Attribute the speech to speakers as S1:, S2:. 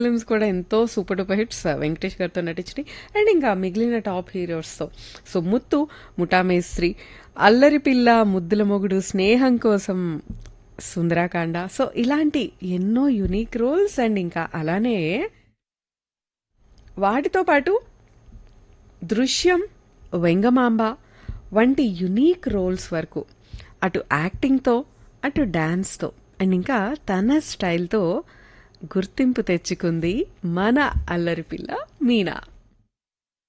S1: films కూడా ఎంతో super duper hits Venkatesh గారితో నటించినాయి అండ్ ఇంకా మిగిలిన టాప్ హీరోస్తో సో ముత్తు ముఠామేస్త్రి అల్లరి పిల్ల ముద్దుల మొగుడు స్నేహం కోసం సుందరాకాండ సో ఇలాంటి ఎన్నో యునిక్ రోల్స్ అండ్ ఇంకా అలానే వాటితో పాటు దృశ్యం వెంగమాంబ వంటి యునీక్ రోల్స్ వరకు అటు యాక్టింగ్తో అటు డ్యాన్స్తో అండ్ ఇంకా తన స్టైల్తో గుర్తింపు తెచ్చుకుంది మన అల్లరి పిల్ల మీనా